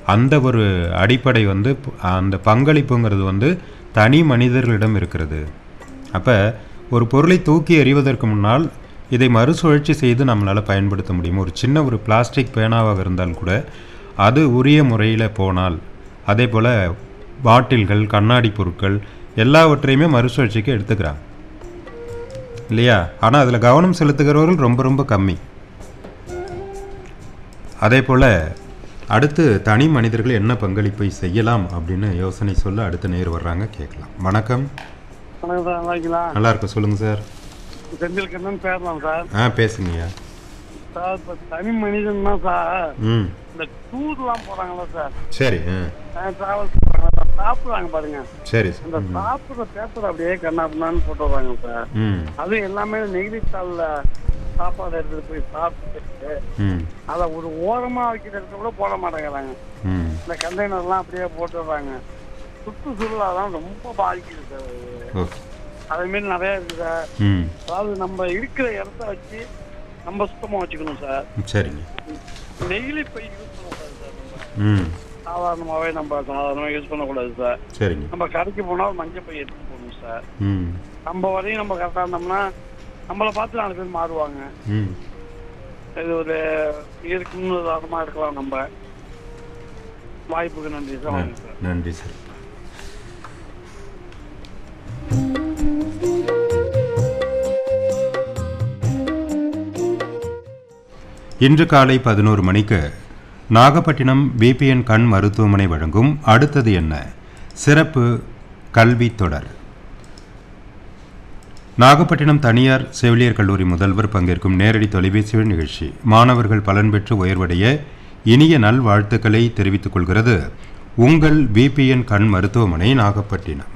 அந்த ஒரு அடிப்படை வந்து ப- அந்த பங்களிப்புங்கிறது வந்து தனி மனிதர்களிடம் இருக்கிறது அப்போ ஒரு பொருளை தூக்கி எறிவதற்கு முன்னால் இதை மறுசுழற்சி செய்து நம்மளால் பயன்படுத்த முடியும் ஒரு சின்ன ஒரு பிளாஸ்டிக் பேனாவாக இருந்தால் கூட அது உரிய முறையில் போனால் அதே போல் பாட்டில்கள் கண்ணாடி பொருட்கள் எல்லாவற்றையுமே மறுசுழற்சிக்கு எடுத்துக்கிறாங்க இல்லையா ஆனால் அதில் கவனம் செலுத்துகிறவர்கள் ரொம்ப ரொம்ப கம்மி அதே போல் அடுத்து தனி மனிதர்கள் என்ன பங்களிப்பை செய்யலாம் அப்படின்னு யோசனை சொல்ல அடுத்த நேர் வர்றாங்க கேட்கலாம் வணக்கம் வணக்கம் சார் நல்லா இருக்கீங்களா நல்லா இருக்கும் சொல்லுங்கள் சார் செந்தில் கண்ணன் பேரலாம் சார் ஆ பேசுங்கய்யா சார் இப்போ தனி மனிதன்னா சார் ம் இந்த டூர்லாம் போறாங்களா சார் சரி ஆ டிராவல் பண்றாங்களா சார் சாப்பிடுறாங்க பாருங்க சரி இந்த ம். சாப்பிடுற பேப்பர் அப்படியே கண்ணாப்பினான்னு போட்டு வர்றாங்க சார் ம் அது எல்லாமே நெகிழித்தாளில் சாப்பாடு எடுத்துட்டு போய் சாப்பிட்டு ம் அதை ஒரு ஓரமா வைக்கிற இடத்துல கூட போட மாட்டேங்கிறாங்க ம் இந்த கண்டெய்னர்லாம் அப்படியே போட்டு வர்றாங்க சுற்றுச்சூழல் தான் ரொம்ப பாதிக்குது சார் அது. ஓகே அதே மாதிரி நிறைய இருக்கு சார் ம் அதாவது நம்ம இருக்கிற இடத்த வச்சு நம்ம சுத்தமா வச்சுக்கணும் சார் சரிங்க நெகிழி பை யூஸ் பண்ணக்கூடாது சார் நம்ம ம் சாதாரணமாகவே நம்ம சாதாரணமாக யூஸ் பண்ணக்கூடாது சார் சரிங்க நம்ம கடைக்கு போனால் மஞ்சள் பை எடுத்து போகணும் சார் ம் நம்ம வரையும் நம்ம கரெக்டாக இருந்தோம்னா நம்மளை பார்த்து நாலு பேர் மாறுவாங்க ம் இது ஒரு இயற்கை முன்னுதாரணமாக இருக்கலாம் நம்ம வாய்ப்புக்கு நன்றி சார் வாங்க சார் நன்றி சார் இன்று காலை பதினோரு மணிக்கு நாகப்பட்டினம் பிபிஎன் கண் மருத்துவமனை வழங்கும் அடுத்தது என்ன சிறப்பு கல்வி தொடர் நாகப்பட்டினம் தனியார் செவிலியர் கல்லூரி முதல்வர் பங்கேற்கும் நேரடி தொலைபேசி வழி நிகழ்ச்சி மாணவர்கள் பலன் பெற்று உயர்வடைய இனிய நல்வாழ்த்துக்களை தெரிவித்துக் கொள்கிறது உங்கள் பிபிஎன் கண் மருத்துவமனை நாகப்பட்டினம்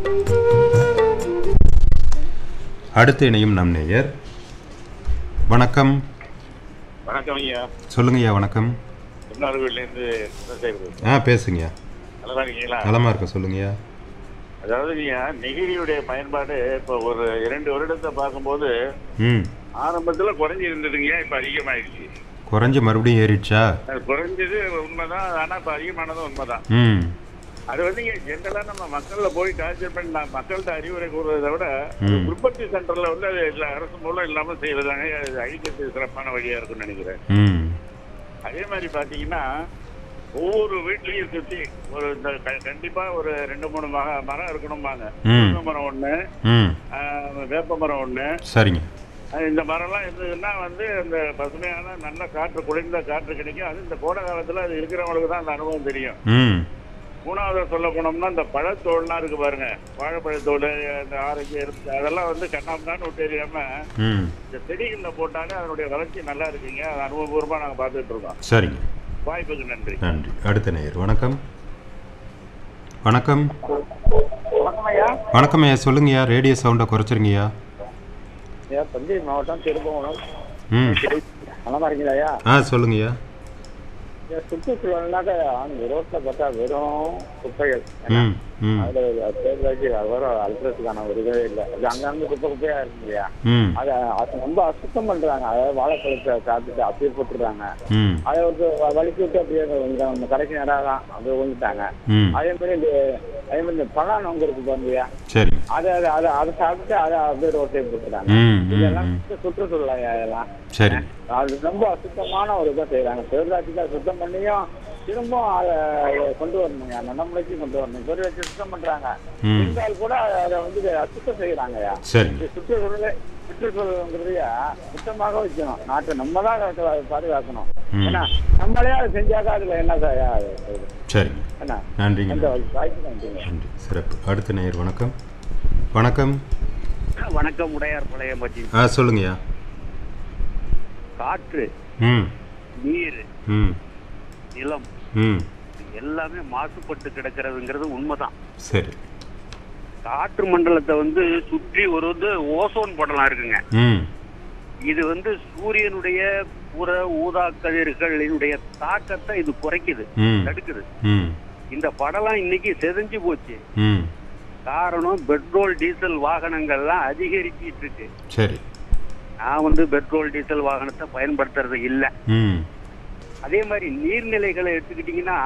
அடுத்து இணையும் நம் நேயர் வணக்கம் வணக்கம் ஐயா சொல்லுங்கய்யா வணக்கம் திருநாறுகள்லேருந்து செய்கிறது ஆ பேசுங்கய்யா நல்லா இருக்கீங்களா நலமா இருக்க சொல்லுங்கய்யா அதாவது ஐயா நெகிழியுடைய பயன்பாடு இப்போ ஒரு இரண்டு வருடத்தை பார்க்கும்போது ம் ஆரம்பத்துல குறைஞ்சி இருந்ததுங்க இப்போ அதிகமாயிடுச்சு குறைஞ்சு மறுபடியும் ஏறிடுச்சா அது குறைஞ்சது உண்மைதான் ஆனா இப்போ அதிகமானதும் உண்மைதான் ம் அது வந்து இங்க ஜென்ரலா நம்ம மக்கள்ல போய் டார்ச்சர் பண்ணி நான் மக்கள்கிட்ட அறிவுரை கூறுவதை விட ம். உற்பத்தி சென்டர்ல வந்து அது எல்லா அரசு மூலம் இல்லாம செய்வதாங்க அது அழிக்கிறது சிறப்பான வழியா இருக்கும்னு நினைக்கிறேன் ம் அதே மாதிரி பாத்தீங்கன்னா ஒவ்வொரு வீட்லயும் சுத்தி ஒரு இந்த க- கண்டிப்பா ஒரு ரெண்டு மூணு மக மரம் இருக்கணும்பாங்க ம். முருங்கை மரம் ஒண்ணு ம் ஆஹ், வேப்ப மரம் ஒண்ணு சரிங்க அஹ் இந்த மரம்லாம் இருந்ததுன்னா வந்து அந்த பசுமையான நல்ல காற்று குளிர்ந்த காற்று கிடைக்கும் அது இந்த கோடை காலத்துல அது இருக்கிறவங்களுக்கு தான் அந்த அனுபவம் தெரியும் ம் மூணாவது சொல்ல போனோம்னா இந்த பழத்தோல்லாம் இருக்கு பாருங்க வாழைப்பழத்தோல் இந்த ஆரஞ்சு இருக்கு அதெல்லாம் வந்து கண்ணாமண்ணான்னு விட்டு எறியாம ம் இந்த செடிகளில் போட்டாலே அதனுடைய வளர்ச்சி நல்லா இருக்குங்க அது அனுபவபூர்வமா நாங்க பார்த்துட்டு இருக்கோம் சரிங்க வாய்ப்புக்கு நன்றி நன்றி அடுத்த நேயர் வணக்கம் வணக்கம் வணக்கம் ஐயா வணக்கம் ஐயா சொல்லுங்கய்யா ரேடியோ சவுண்டை குறைச்சிருங்கய்யா ஐயா தஞ்சை மாவட்டம் திருப்பவனம் ம் நல்லா இருக்கீங்களா ஐயா ஆ சொல்லுங்கய்யா ஐயா, சுற்றுச்சூழல்னாக்க அந்த ரோட்ல பார்த்தா வெறும் குப்பைகள் ம் ம் அதுல தேர்தலுக்கு வரும் அழுத்தத்துக்கான ஒரு இதே இல்லை அது அங்கங்க குப்பை குப்பையா இருக்கு இல்லையா ம் அதை அது ரொம்ப அசுத்தம் பண்றாங்க அதாவது வாழைப்பழத்தை சாப்பிட்டுட்டு அப்படியே போட்டுடுறாங்க ம் அதை வந்து வ- வலிக்கி விட்டு அப்படியே கொஞ்சம் இந்த கடைசி நேரம் தான் அப்படியே விழுந்துட்டாங்க ம் அதே மாதிரி இந்த அதே மாதிரி இந்த பழம் நொங்கு இருக்கு பாருங்கய்யா சரி அதை அதை அதை அதை சாப்பிட்டு அதை அப்படியே ரோட்டே போட்டுறாங்க ம் ம் இதெல்லாம் ம் சுற்று- சுற்றுச்சூழல் ஐயா இதெல்லாம் சரி அது ரொம்ப அசுத்தமான ஒரு இதை செய்யறாங்க பேரூராட்சிக்கு அதை சுத்தம் பண்ணியும் திரும்ப அதை கொண்டு வரணுங்க நன்னமுறைக்கு கொண்டு வரணும் பேரூராட்சி சுத்தம் பண்றாங்க ம் இருந்தால் கூட அதை வந்து அசுத்தம் செய்யறாங்கய்யா சரிங்க இந்த சுற்றுச்சூழலை சுற்றுச்சூழல்ங்கிறதையா சுத்தமாக வைக்கணும் நாட்டை நம்ம தான் அதை பாதுகாக்கணும் ம். ஏன்னா நம்மளே அதை செஞ்சாக்கா அதுல என்ன சார் அது செய்யுது? சரிங்க என்ன நன்றிங்க அந்த வாய்ப்பு நன்றிங்க நன்றி சிறப்பு அடுத்த நேயர் வணக்கம் வணக்கம் வணக்கம் உடையார் பழையம்பட்டி ஆ சொல்லுங்கய்யா காற்று ம் நீர் ம் நிலம் ம் எல்லாமே மாசுபட்டு கிடக்கிறதுங்கிறது உண்மைதான் சரி காற்று மண்டலத்தை வந்து சுற்றி ஒரு வந்து ஓசோன் படலம் இருக்குங்க ம் இது வந்து சூரியனுடைய புற ஊதா கதிர்களினுடைய தாக்கத்தை இது குறைக்குது ம் தடுக்குது ம் இந்த படலம் இன்னைக்கு செதஞ்சு போச்சு ம் காரணம் பெட்ரோல் டீசல் வாகனங்கள்லாம் அதிகரிச்சிட்டு இருக்கு சரி நான் வந்து பெட்ரோல் டீசல் வாகனத்தை பயன்படுத்துறது இல்லை ம் அதே மாதிரி நீர்நிலைகளை எடுத்துக்கிட்டீங்கன்னா